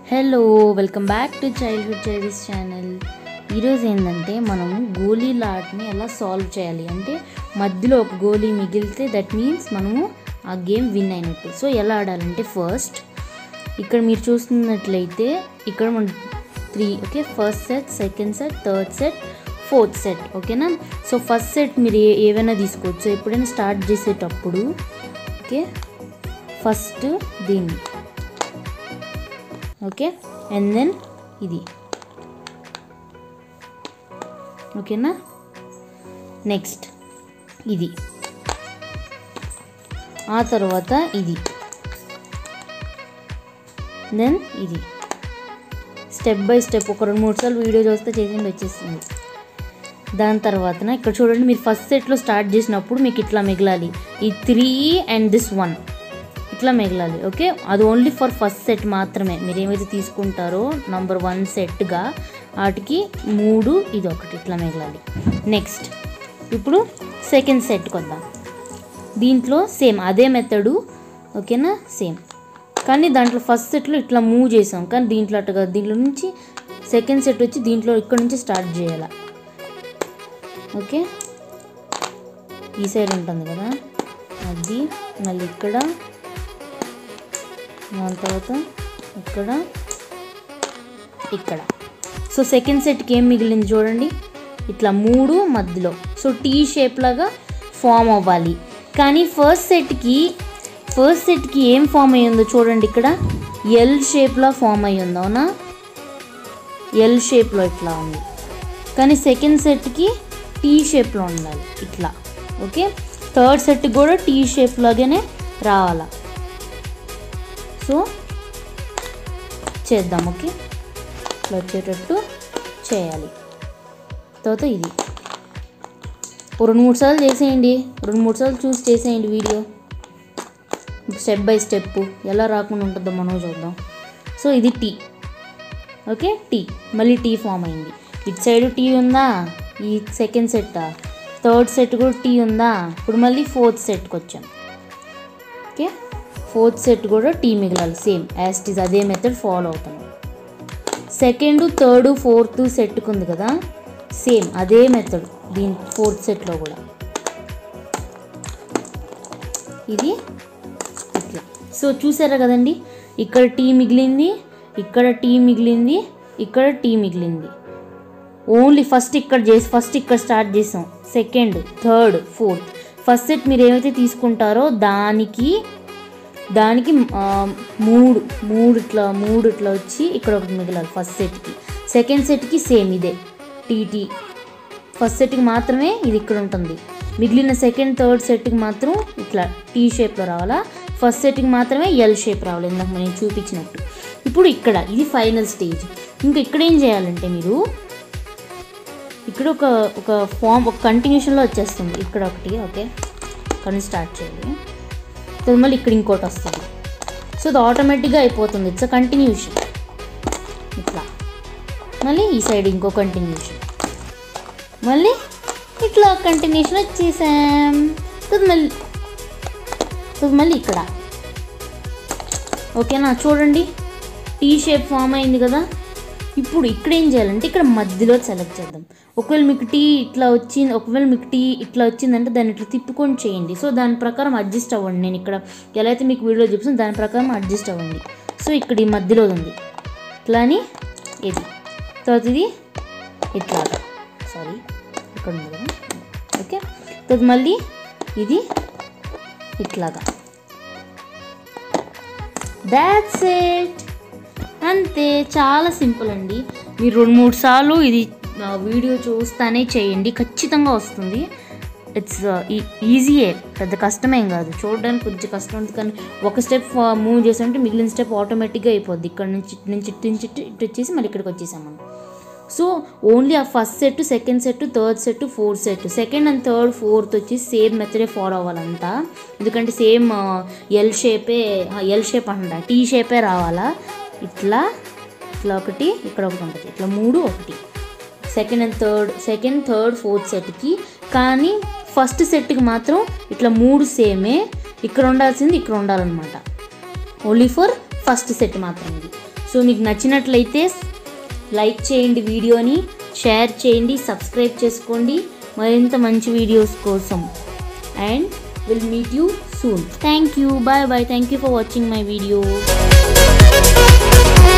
hello welcome back to childhood childs channel ఈరోజు ఏంటంటే మనం గోళీల ఆటని ఎలా సాల్వ్ చేయాలి అంటే మధ్యలో ఒక గోళీ మిగిలితే దట్ మీన్స్ మనము ఆ గేమ్ విన్ అయినట్టు సో ఎలా ఆడాలంటే ఫస్ట్ ఇక్కడ మీరు చూస్తున్నట్లయితే ఇక్కడ మన three okay first set second set third set fourth set ఓకేనా సో ఫస్ట్ సెట్ మీరు ఏ ఏవైనా తీసుకోవచ్చు ఎప్పుడైనా స్టార్ట్ చేసేటప్పుడు ఓకే ఫస్ట్ దీన్ని ఓకే అండ్ దెన్ ఇది ఓకేనా నెక్స్ట్ ఇది ఆ తర్వాత ఇది దెన్ ఇది స్టెప్ బై స్టెప్ ఒక రెండు మూడు సార్లు వీడియో చూస్తే చేసిండి వచ్చేస్తుంది దాని తర్వాతన ఇక్కడ చూడండి మీరు ఫస్ట్ సెట్లో స్టార్ట్ చేసినప్పుడు మీకు ఇట్లా మిగలాలి ఈ త్రీ అండ్ దిస్ వన్ ఇట్లా మిగలాలి ఓకే అది ఓన్లీ ఫర్ ఫస్ట్ సెట్ మాత్రమే మీరు ఏమైతే తీసుకుంటారో నంబర్ వన్ సెట్గా వాటికి మూడు ఇది ఒకటి ఇట్లా మిగలాలి నెక్స్ట్ ఇప్పుడు సెకండ్ సెట్కి వద్దాం దీంట్లో సేమ్ అదే మెథడు ఓకేనా సేమ్ కానీ దాంట్లో ఫస్ట్ సెట్లో ఇట్లా మూవ్ చేసాం కానీ దీంట్లో అట్టుగా దీంట్లో నుంచి సెకండ్ సెట్ వచ్చి దీంట్లో ఇక్కడ నుంచి స్టార్ట్ చేయాలి ఓకే ఈ సైడ్ ఉంటుంది కదా అది మళ్ళీ ఇక్కడ దాని తర్వాత ఇక్కడ ఇక్కడ సో సెకండ్ సెట్కి ఏం మిగిలింది చూడండి ఇట్లా మూడు మధ్యలో సో టీ షేప్ లాగా ఫామ్ అవ్వాలి కానీ ఫస్ట్ సెట్కి ఫస్ట్ సెట్కి ఏం ఫామ్ అయ్యి ఉందో చూడండి ఇక్కడ ఎల్ షేప్లో ఫామ్ అయ్యి ఉంది అవునా ఎల్ షేప్లో ఇట్లా ఉంది కానీ సెకండ్ సెట్కి టీ షేప్లో ఉండాలి ఇట్లా ఓకే థర్డ్ సెట్ కూడా టీ షేప్ లాగానే రావాలా సో చేద్దాం ఓకే ఇట్లా వచ్చేటట్టు చేయాలి తర్వాత ఇది ఓ రెండు మూడు సార్లు చేసేయండి రెండు మూడు సార్లు చూసి చేసేయండి వీడియో స్టెప్ బై స్టెప్ ఎలా రాకుండా ఉంటుందో మనం చూద్దాం సో ఇది టీ ఓకే టీ మళ్ళీ టీ ఫామ్ అయింది ఇటు సైడ్ టీ ఉందా ఈ సెకండ్ సెట్ థర్డ్ సెట్ కూడా టీ ఉందా ఇప్పుడు మళ్ళీ ఫోర్త్ సెట్కి వచ్చాం ఓకే ఫోర్త్ సెట్ కూడా టీ మిగలాలి సేమ్ యాజ్ ఇట్ ఈస్ అదే మెథడ్ ఫాలో అవుతాను సెకండ్ థర్డ్ ఫోర్త్ సెట్కి ఉంది కదా సేమ్ అదే మెథడ్ దీని ఫోర్త్ సెట్లో కూడా ఇది ఇట్లా సో చూసారా కదండి ఇక్కడ టీ మిగిలింది ఇక్కడ టీ మిగిలింది ఇక్కడ టీ మిగిలింది ఓన్లీ ఫస్ట్ ఇక్కడ చేసి ఫస్ట్ ఇక్కడ స్టార్ట్ చేసాం second third fourth first set మీరు ఏమైతే తీసుకుంటారో దానికి దానికి ఆ, మూడు మూడు ఇట్లా మూడు ఇట్లా వచ్చి ఇక్కడ ఒకటి మిగిలాలి ఫస్ట్ సెట్కి సెకండ్ సెట్కి సేమ్ ఇదే టీటీ ఫస్ట్ సెట్కి మాత్రమే ఇది ఇక్కడ ఉంటుంది మిగిలిన సెకండ్ థర్డ్ సెట్కి మాత్రం ఇట్లా టీ షేప్లో రావాలా ఫస్ట్ సెట్కి మాత్రమే ఎల్ షేప్ రావాలి ఇందాక నేను చూపించినట్టు ఇప్పుడు ఇక్కడ ఇది ఫైనల్ స్టేజ్ ఇంకా ఇక్కడ ఏం చేయాలంటే మీరు ఇక్కడ ఒక ఒక ఫామ్ ఒక కంటిన్యూషన్లో వచ్చేస్తుంది ఇక్కడ ఒకటి ఓకే ఇక్కడ నుంచి స్టార్ట్ చేయాలి తర్వాత మళ్ళీ ఇక్కడ ఇంకోటి వస్తుంది సో అది ఆటోమేటిక్గా అయిపోతుంది ఇట్స్ అ కంటిన్యూషన్ ఇట్లా మళ్ళీ ఈ సైడ్ ఇంకో కంటిన్యూషన్ మళ్ళీ ఇట్లా కంటిన్యూషన్ వచ్చేసాం తర్వాత మళ్ళీ తర్వాత మళ్ళీ ఇక్కడ ఓకేనా చూడండి టీ షేప్ ఫామ్ అయింది కదా ఇప్పుడు ఇక్కడ ఏం చేయాలంటే ఇక్కడ మధ్యలో సెలెక్ట్ చేద్దాం ఒకవేళ మీకు టీ ఇట్లా వచ్చింది ఒకవేళ మీకు టీ ఇట్లా వచ్చిందంటే దాన్ని ఇట్లా తిప్పుకొని చేయండి సో దాని ప్రకారం అడ్జస్ట్ అవ్వండి నేను ఇక్కడ ఎలా అయితే మీకు వీడియో చూపిస్తాను దాని ప్రకారం అడ్జస్ట్ అవ్వండి సో ఇక్కడ ఈ మధ్యలో ఉంది ఇట్లా అని ఇది తర్వాత ఇది ఇట్లాగా సారీ ఇక్కడ ఉంది కదా ఓకే తర్వాత మళ్ళీ ఇది ఇట్లాగా దాట్స్ ఇట్ అంతే చాలా సింపుల్ అండి మీరు రెండు మూడు సార్లు ఇది ఆ, వీడియో చూస్తానే చేయండి ఖచ్చితంగా వస్తుంది ఇట్స్ ఈజీయే పెద్ద కష్టమేం కాదు చూడడానికి కొంచెం కష్టం ఉంటుంది కానీ ఒక స్టెప్ మూవ్ చేసామంటే మిగిలిన స్టెప్ ఆటోమేటిక్గా అయిపోద్ది ఇక్కడ నుంచి ఇటు నుంచి ఇటు నుంచి ఇటు ఇటు వచ్చేసి మళ్ళీ ఇక్కడికి వచ్చేసాం మనం సో ఓన్లీ ఆ first set second set third set fourth set second and third fourth వచ్చి సేమ్ మెథడే ఫాలో అవ్వాలంతా ఎందుకంటే సేమ్ ఎల్ షేపే ఎల్ షేప్ అంట టీ షేపే రావాలా ఇట్లా ఇట్లా ఒకటి ఇక్కడ ఒకటి ఉంటుంది ఇట్లా మూడు ఒకటి second and third second third fourth సెట్కి కానీ ఫస్ట్ సెట్కి మాత్రం ఇట్లా మూడు సేమే ఇక్కడ ఉండాల్సింది ఇక్కడ ఉండాలన్నమాట ఓన్లీ ఫర్ ఫస్ట్ సెట్ మాత్రం ఇది సో సో మీకు నచ్చినట్లయితే లైక్ చేయండి వీడియోని షేర్ చేయండి సబ్స్క్రైబ్ చేసుకోండి మరింత మంచి వీడియోస్ కోసం and will meet you soon thank you bye bye thank you for watching my video